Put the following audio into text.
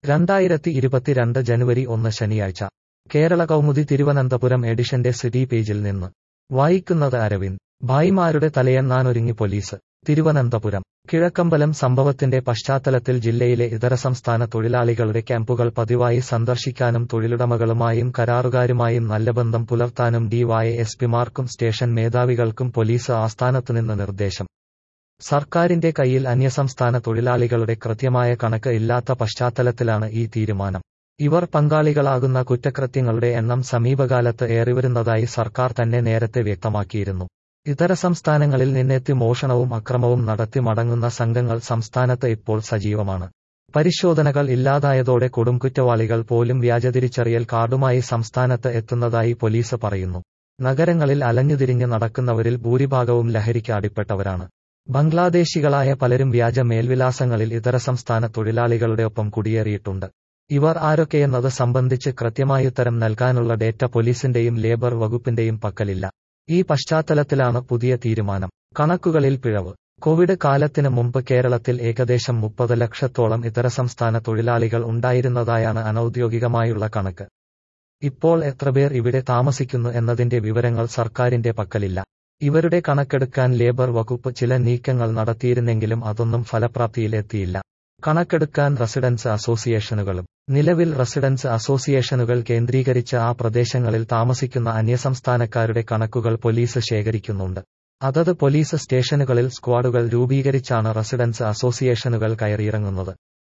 രണ്ടായിരത്തി ഇരുപത്തിരണ്ട് ജനുവരി ഒന്ന് ശനിയാഴ്ച കേരള കൗമുദി തിരുവനന്തപുരം എഡിഷന്റെ സിറ്റി പേജിൽ നിന്ന് വായിക്കുന്നത് അരവിന്ദ് ഭായിമാരുടെ തലയെണ്ണാനൊരുങ്ങി പോലീസ് തിരുവനന്തപുരം കിഴക്കമ്പലം സംഭവത്തിന്റെ പശ്ചാത്തലത്തിൽ ജില്ലയിലെ ഇതര സംസ്ഥാന തൊഴിലാളികളുടെ ക്യാമ്പുകൾ പതിവായി സന്ദർശിക്കാനും തൊഴിലുടമകളുമായും കരാറുകാരുമായും നല്ല ബന്ധം പുലർത്താനും ഡിവൈഎസ്പിമാർക്കും സ്റ്റേഷൻ മേധാവികൾക്കും പോലീസ് ആസ്ഥാനത്തുനിന്ന് നിർദ്ദേശം സർക്കാരിന്റെ കയ്യിൽ അന്യസംസ്ഥാന തൊഴിലാളികളുടെ കൃത്യമായ കണക്ക് ഇല്ലാത്ത പശ്ചാത്തലത്തിലാണ് ഈ തീരുമാനം ഇവർ പങ്കാളികളാകുന്ന കുറ്റകൃത്യങ്ങളുടെ എണ്ണം സമീപകാലത്ത് ഏറിവരുന്നതായി സർക്കാർ തന്നെ നേരത്തെ വ്യക്തമാക്കിയിരുന്നു ഇതര സംസ്ഥാനങ്ങളിൽ നിന്നെത്തി മോഷണവും അക്രമവും നടത്തി മടങ്ങുന്ന സംഘങ്ങൾ സംസ്ഥാനത്ത് ഇപ്പോൾ സജീവമാണ് പരിശോധനകൾ ഇല്ലാതായതോടെ കൊടുംകുറ്റവാളികൾ പോലും വ്യാജതിരിച്ചറിയൽ കാർഡുമായി സംസ്ഥാനത്ത് എത്തുന്നതായി പോലീസ് പറയുന്നു നഗരങ്ങളിൽ അലഞ്ഞുതിരിഞ്ഞ് നടക്കുന്നവരിൽ ഭൂരിഭാഗവും ലഹരിക്ക് അടിപ്പെട്ടവരാണ് ബംഗ്ലാദേശികളായ പലരും വ്യാജ മേൽവിലാസങ്ങളിൽ ഇതര സംസ്ഥാന തൊഴിലാളികളുടെ ഒപ്പം കുടിയേറിയിട്ടുണ്ട് ഇവർ ആരൊക്കെയെന്നത് സംബന്ധിച്ച് കൃത്യമായുത്തരം നൽകാനുള്ള ഡേറ്റ പോലീസിന്റെയും ലേബർ വകുപ്പിന്റെയും പക്കലില്ല ഈ പശ്ചാത്തലത്തിലാണ് പുതിയ തീരുമാനം കണക്കുകളിൽ പിഴവ് കോവിഡ് കാലത്തിന് മുമ്പ് കേരളത്തിൽ ഏകദേശം മുപ്പത് ലക്ഷത്തോളം ഇതര സംസ്ഥാന തൊഴിലാളികൾ ഉണ്ടായിരുന്നതായാണ് അനൌദ്യോഗികമായുള്ള കണക്ക് ഇപ്പോൾ എത്രപേർ ഇവിടെ താമസിക്കുന്നു എന്നതിന്റെ വിവരങ്ങൾ സർക്കാരിന്റെ പക്കലില്ല ഇവരുടെ കണക്കെടുക്കാൻ ലേബർ വകുപ്പ് ചില നീക്കങ്ങൾ നടത്തിയിരുന്നെങ്കിലും അതൊന്നും ഫലപ്രാപ്തിയിലെത്തിയില്ല കണക്കെടുക്കാൻ റെസിഡൻസ് അസോസിയേഷനുകളും നിലവിൽ റെസിഡൻസ് അസോസിയേഷനുകൾ കേന്ദ്രീകരിച്ച് ആ പ്രദേശങ്ങളിൽ താമസിക്കുന്ന അന്യസംസ്ഥാനക്കാരുടെ കണക്കുകൾ പോലീസ് ശേഖരിക്കുന്നുണ്ട് അതത് പോലീസ് സ്റ്റേഷനുകളിൽ സ്ക്വാഡുകൾ രൂപീകരിച്ചാണ് റെസിഡൻസ് അസോസിയേഷനുകൾ കയറിയിറങ്ങുന്നത്